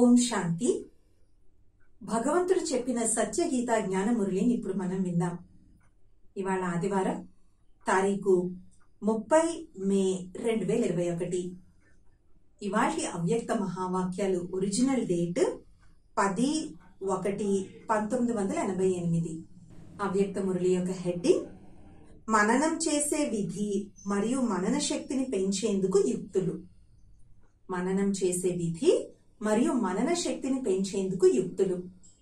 ఓం శాంతి భగవంతుడు చెప్పిన సత్యగీత జ్ఞాన మురళిని ఇప్పుడు మనం విందాం ఇవాళ ఆదివారం తారీఖు ముప్పై మే రెండు వేల ఇరవై ఒకటి ఇవాళ అవ్యక్త మహావాక్యాలు ఒరిజినల్ డేట్ పది ఒకటి పంతొమ్మిది వందల ఎనభై ఎనిమిది అవ్యక్త మురళి యొక్క హెడ్డింగ్ మననం చేసే విధి మరియు మనన శక్తిని పెంచేందుకు యుక్తులు మననం చేసే విధి మరియు మనన శక్తిని పెంచేందుకు యుక్తులు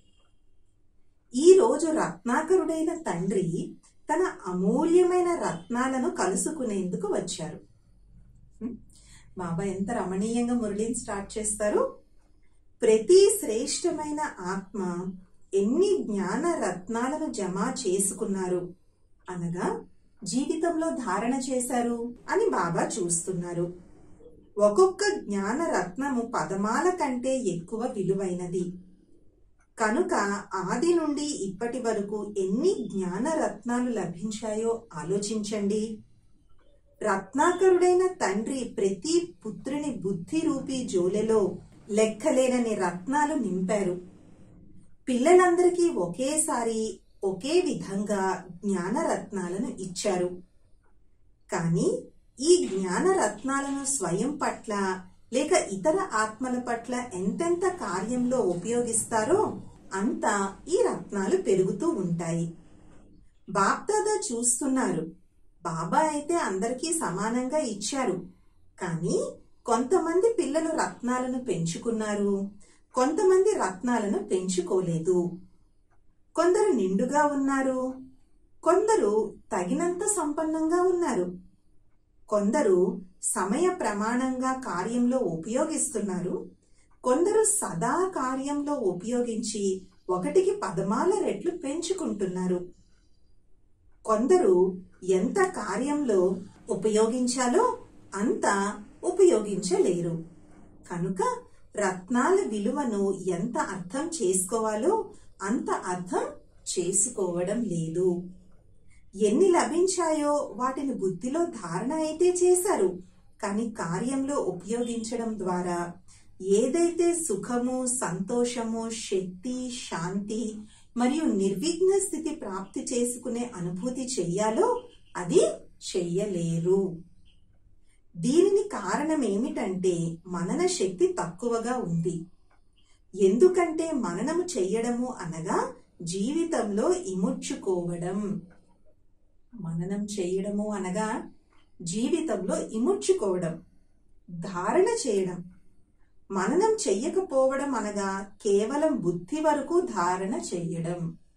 ఈ రోజు రత్నాకరుడైన తండ్రి తన అమూల్యమైన రత్నాలను కలుసుకునేందుకు వచ్చారు హ్మ్. బాబా ఎంత రమణీయంగా మురళిని స్టార్ట్ చేస్తారు ప్రతి శ్రేష్టమైన ఆత్మ ఎన్ని జ్ఞాన రత్నాలను జమ చేసుకున్నారు అనగా జీవితంలో ధారణ చేశారు అని బాబా చూస్తున్నారు ఒక్కొక్క జ్ఞాన రత్నము పదమాల కంటే ఎక్కువ విలువైనది కనుక ఆది నుండి ఇప్పటి వరకు ఎన్ని జ్ఞాన రత్నాలు లభించాయో ఆలోచించండి రత్నాకరుడైన తండ్రి ప్రతి పుత్రుని బుద్ధి రూపీ జోలెలో లెక్కలేనని రత్నాలు నింపారు పిల్లలందరికీ ఒకేసారి ఒకే విధంగా జ్ఞాన రత్నాలను ఇచ్చారు కానీ ఈ జ్ఞాన రత్నాలను స్వయం పట్ల లేక ఇతర ఆత్మల పట్ల ఎంతెంత కార్యంలో ఉపయోగిస్తారో అంత ఈ రత్నాలు పెరుగుతూ ఉంటాయి బాప్దాదా చూస్తున్నారు బాబా అయితే అందరికీ సమానంగా ఇచ్చారు కానీ కొంతమంది పిల్లలు రత్నాలను పెంచుకున్నారు కొంతమంది రత్నాలను పెంచుకోలేదు కొందరు నిండుగా ఉన్నారు కొందరు తగినంత సంపన్నంగా ఉన్నారు కొందరు సమయ ప్రమాణంగా కార్యంలో ఉపయోగిస్తున్నారు కొందరు సదా కార్యంలో ఉపయోగించి ఒకటికి పదమాల రెట్లు పెంచుకుంటున్నారు కొందరు ఎంత కార్యంలో ఉపయోగించాలో అంత ఉపయోగించలేరు కనుక రత్నాల విలువను ఎంత అర్థం చేసుకోవాలో అంత అర్థం చేసుకోవడం లేదు ఎన్ని లభించాయో వాటిని బుద్ధిలో ధారణ అయితే చేశారు కానీ కార్యంలో ఉపయోగించడం ద్వారా ఏదైతే సుఖము సంతోషము శక్తి శాంతి మరియు నిర్విఘ్న స్థితి ప్రాప్తి చేసుకునే అనుభూతి చెయ్యాలో అది చెయ్యలేరు దీనిని కారణం ఏమిటంటే మనన శక్తి తక్కువగా ఉంది ఎందుకంటే మననము చెయ్యడము అనగా జీవితంలో ఇముడ్చుకోవడం మననం చేయడము అనగా జీవితంలో ఇముడ్చుకోవడం ధారణ చేయడం మననం చెయ్యకపోవడం అనగా కేవలం బుద్ధి వరకు ధారణ చెయ్యడం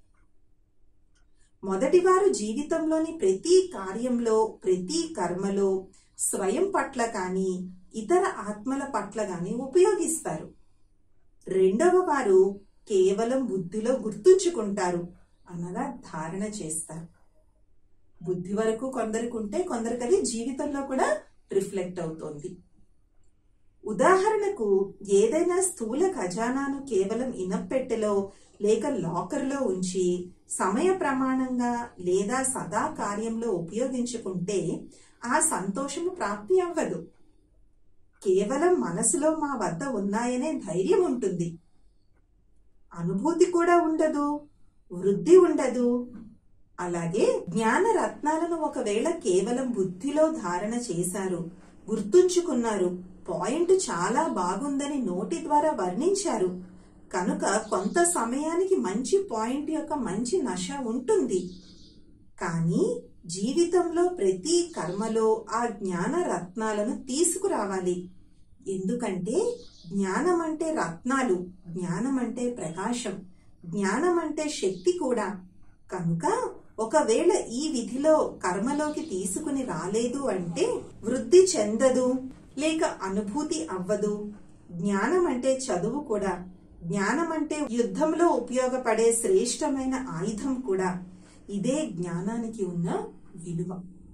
మొదటివారు జీవితంలోని ప్రతి కార్యంలో ప్రతి కర్మలో స్వయం పట్ల కానీ ఇతర ఆత్మల పట్ల కానీ ఉపయోగిస్తారు రెండవ వారు కేవలం బుద్ధిలో గుర్తుంచుకుంటారు అనగా ధారణ చేస్తారు బుద్ధి వరకు కొందరికి ఉంటే కొందరికి అది జీవితంలో కూడా రిఫ్లెక్ట్ అవుతోంది ఉదాహరణకు ఏదైనా స్థూల ఖజానాను కేవలం ఇనప్పెట్టెలో లేక లాకర్లో ఉంచి సమయ ప్రమాణంగా లేదా సదా కార్యంలో ఉపయోగించుకుంటే ఆ సంతోషము ప్రాప్తి అవ్వదు కేవలం మనసులో మా వద్ద ఉన్నాయనే ధైర్యం ఉంటుంది అనుభూతి కూడా ఉండదు వృద్ధి ఉండదు అలాగే జ్ఞాన రత్నాలను ఒకవేళ కేవలం బుద్ధిలో ధారణ చేశారు గుర్తుంచుకున్నారు పాయింట్ చాలా బాగుందని నోటి ద్వారా వర్ణించారు కనుక కొంత సమయానికి మంచి పాయింట్ యొక్క మంచి నశ ఉంటుంది కానీ జీవితంలో ప్రతి కర్మలో ఆ జ్ఞాన రత్నాలను తీసుకురావాలి ఎందుకంటే జ్ఞానం అంటే రత్నాలు జ్ఞానం అంటే ప్రకాశం జ్ఞానం అంటే శక్తి కూడా కనుక ఒకవేళ ఈ విధిలో కర్మలోకి తీసుకుని రాలేదు అంటే వృద్ధి చెందదు లేక అనుభూతి అవ్వదు జ్ఞానం అంటే చదువు కూడా జ్ఞానం అంటే యుద్ధంలో ఉపయోగపడే శ్రేష్టమైన ఆయుధం కూడా ఇదే జ్ఞానానికి ఉన్న విలువ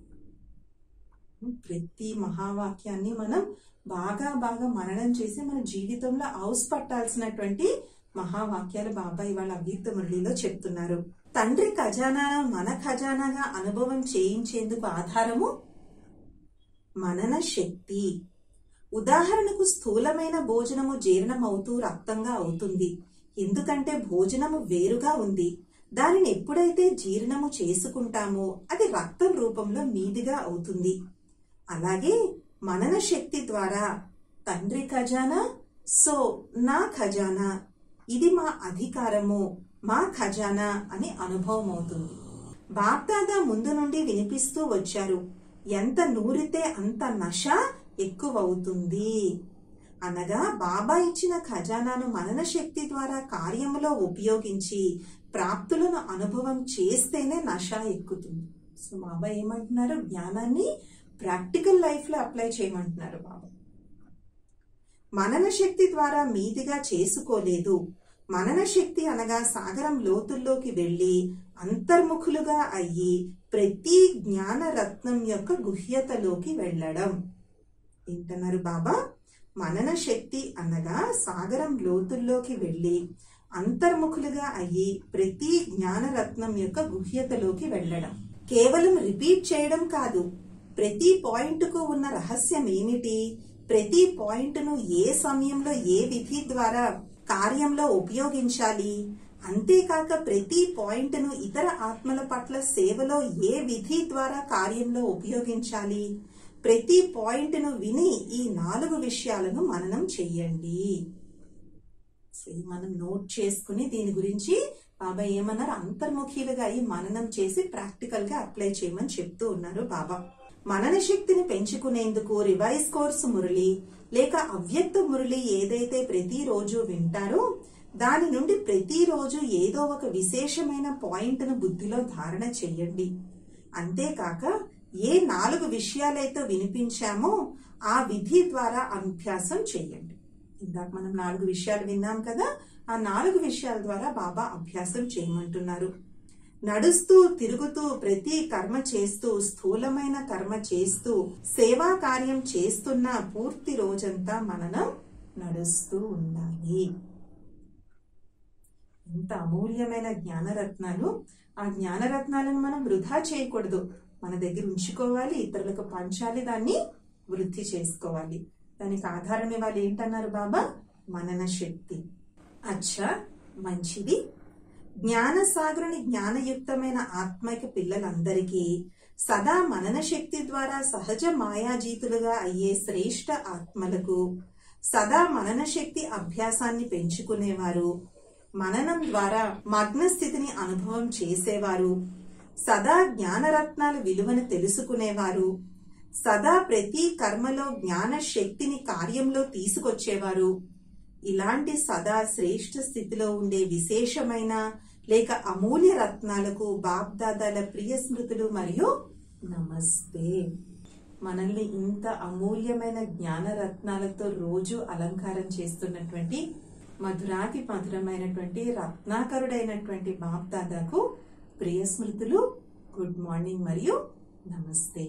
ప్రతి మహావాక్యాన్ని మనం బాగా బాగా మననం చేసి మన జీవితంలో హౌస్ పట్టాల్సినటువంటి మహావాక్యాలు బాబా ఇవాళ అవ్యక్త మురళిలో చెప్తున్నారు తండ్రి ఖజానాను మన ఖజానాగా అనుభవం చేయించేందుకు ఆధారము మనన శక్తి ఉదాహరణకు స్థూలమైన భోజనము జీర్ణమవుతూ రక్తంగా అవుతుంది ఎందుకంటే భోజనము వేరుగా ఉంది దానిని ఎప్పుడైతే జీర్ణము చేసుకుంటామో అది రక్తం రూపంలో మీదిగా అవుతుంది అలాగే మనన శక్తి ద్వారా తండ్రి ఖజానా సో నా ఖజానా ఇది మా అధికారము మా ఖజానా అని అనుభవం అవుతుంది బాప్దాదా ముందు నుండి వినిపిస్తూ వచ్చారు ఎంత నూరితే అంత నష ఎక్కువవుతుంది అనగా బాబా ఇచ్చిన ఖజానాను మనన శక్తి ద్వారా కార్యములో ఉపయోగించి ప్రాప్తులను అనుభవం చేస్తేనే నష ఎక్కుతుంది సో బాబా ఏమంటున్నారు జ్ఞానాన్ని ప్రాక్టికల్ లైఫ్ లో అప్లై చేయమంటున్నారు బాబా మనన శక్తి ద్వారా మీదిగా చేసుకోలేదు మనన శక్తి అనగా సాగరం లోతుల్లోకి వెళ్లి అంతర్ముఖులుగా అయ్యి ప్రతి జ్ఞాన రత్నం యొక్క గుహ్యతలోకి వెళ్ళడం ఏంటన్నారు బాబా మనన శక్తి అనగా సాగరం లోతుల్లోకి వెళ్లి అంతర్ముఖులుగా అయ్యి ప్రతి జ్ఞానరత్నం యొక్క గుహ్యతలోకి వెళ్ళడం కేవలం రిపీట్ చేయడం కాదు ప్రతి పాయింట్ కు ఉన్న రహస్యం ఏమిటి ప్రతి పాయింట్ ను ఏ సమయంలో ఏ విధి ద్వారా కార్యంలో ఉపయోగించాలి అంతేకాక ప్రతి పాయింట్ ను ఇతర ఆత్మల పట్ల సేవలో ఏ విధి ద్వారా కార్యంలో ఉపయోగించాలి ప్రతి పాయింట్ ను విని ఈ నాలుగు విషయాలను మననం చెయ్యండి సో ఇది మనం నోట్ చేసుకుని దీని గురించి బాబా ఏమన్నారు అంతర్ముఖీలుగా అయ్యి మననం చేసి ప్రాక్టికల్ గా అప్లై చేయమని చెప్తూ ఉన్నారు బాబా మనన శక్తిని పెంచుకునేందుకు రివైజ్ కోర్సు మురళి లేక అవ్యక్త మురళి ఏదైతే ప్రతిరోజు వింటారో దాని నుండి ప్రతిరోజు ఏదో ఒక విశేషమైన పాయింట్ ను బుద్ధిలో ధారణ చెయ్యండి అంతేకాక ఏ నాలుగు విషయాలైతే వినిపించామో ఆ విధి ద్వారా అభ్యాసం చెయ్యండి ఇందాక మనం నాలుగు విషయాలు విన్నాం కదా ఆ నాలుగు విషయాల ద్వారా బాబా అభ్యాసం చేయమంటున్నారు నడుస్తూ తిరుగుతూ ప్రతి కర్మ చేస్తూ స్థూలమైన కర్మ చేస్తూ సేవా కార్యం చేస్తున్న పూర్తి రోజంతా మననం నడుస్తూ ఉండాలి ఇంత అమూల్యమైన జ్ఞానరత్నాలు ఆ జ్ఞానరత్నాలను మనం వృధా చేయకూడదు మన దగ్గర ఉంచుకోవాలి ఇతరులకు పంచాలి దాన్ని వృద్ధి చేసుకోవాలి దానికి ఆధారం ఇవ్వాలి ఏంటన్నారు బాబా మనన శక్తి అచ్చా మంచిది జ్ఞాన సాగరుని జ్ఞానయుక్తమైన ఆత్మైక పిల్లలందరికీ సదా మనన శక్తి ద్వారా సహజ మాయాజీతులుగా అయ్యే శ్రేష్ఠ ఆత్మలకు సదా మనన శక్తి అభ్యాసాన్ని పెంచుకునేవారు మననం ద్వారా మగ్న స్థితిని అనుభవం చేసేవారు సదా జ్ఞానరత్నాల విలువను తెలుసుకునేవారు సదా ప్రతి కర్మలో జ్ఞాన శక్తిని కార్యంలో తీసుకొచ్చేవారు ఇలాంటి సదా శ్రేష్ఠ స్థితిలో ఉండే విశేషమైన లేక అమూల్య రత్నాలకు బాబ్దాదాల ప్రియ స్మృతులు మరియు నమస్తే మనల్ని ఇంత అమూల్యమైన జ్ఞాన రత్నాలతో రోజు అలంకారం చేస్తున్నటువంటి మధురాతి మధురమైనటువంటి రత్నాకరుడైనటువంటి బాబ్దాదాకు ప్రియ స్మృతులు గుడ్ మార్నింగ్ మరియు నమస్తే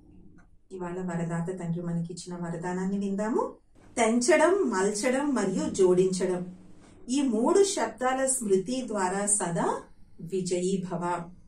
ఇవాళ వరదాత తండ్రి మనకిచ్చిన వరదానాన్ని విందాము తెంచడం మల్చడం మరియు జోడించడం ఈ మూడు శబ్దాల స్మృతి ద్వారా సదా విజయీ భవ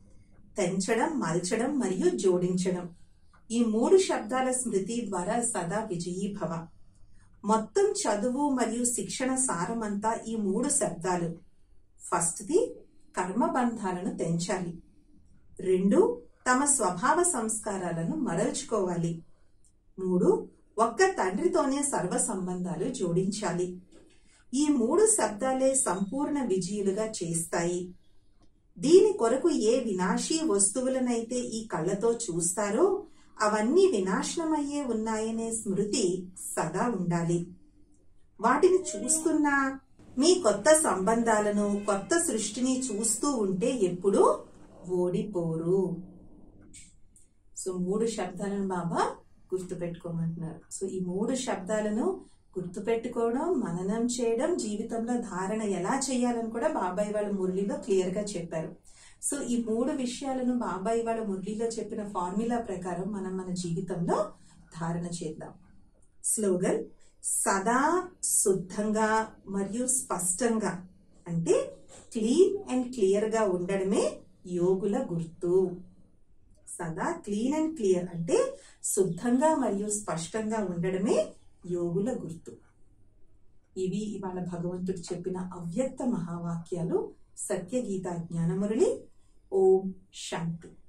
తెంచడం మల్చడం మరియు జోడించడం ఈ మూడు శబ్దాల స్మృతి ద్వారా సదా విజయీ భవ మొత్తం చదువు మరియు శిక్షణ సారమంతా ఈ మూడు శబ్దాలు ఫస్ట్ది కర్మబంధాలను తెంచాలి రెండు తమ స్వభావ సంస్కారాలను మరల్చుకోవాలి మూడు ఒక్క తండ్రితోనే సర్వ సంబంధాలు జోడించాలి ఈ మూడు శబ్దాలే సంపూర్ణ విజయులుగా చేస్తాయి దీని కొరకు ఏ వినాశీ వస్తువులనైతే ఈ కళ్ళతో చూస్తారో అవన్నీ వినాశనమయ్యే ఉన్నాయనే స్మృతి సదా ఉండాలి వాటిని చూస్తున్నా మీ కొత్త సంబంధాలను కొత్త సృష్టిని చూస్తూ ఉంటే ఎప్పుడూ ఓడిపోరు సో మూడు శబ్దాలను బాబా గుర్తుపెట్టుకోమంటున్నారు సో ఈ మూడు శబ్దాలను గుర్తుపెట్టుకోవడం మననం చేయడం జీవితంలో ధారణ ఎలా చేయాలని కూడా బాబాయ్ వాళ్ళ మురళిలో క్లియర్ గా చెప్పారు సో ఈ మూడు విషయాలను బాబాయ్ వాళ్ళ మురళిలో చెప్పిన ఫార్ములా ప్రకారం మనం మన జీవితంలో ధారణ చేద్దాం స్లోగన్ సదా శుద్ధంగా మరియు స్పష్టంగా అంటే క్లీన్ అండ్ క్లియర్ గా ఉండడమే యోగుల గుర్తు సదా క్లీన్ అండ్ క్లియర్ అంటే శుద్ధంగా మరియు స్పష్టంగా ఉండడమే యోగుల గుర్తు ఇవి ఇవాళ భగవంతుడు చెప్పిన అవ్యక్త మహావాక్యాలు సత్యగీత జ్ఞానమురళి ఓం శాంతి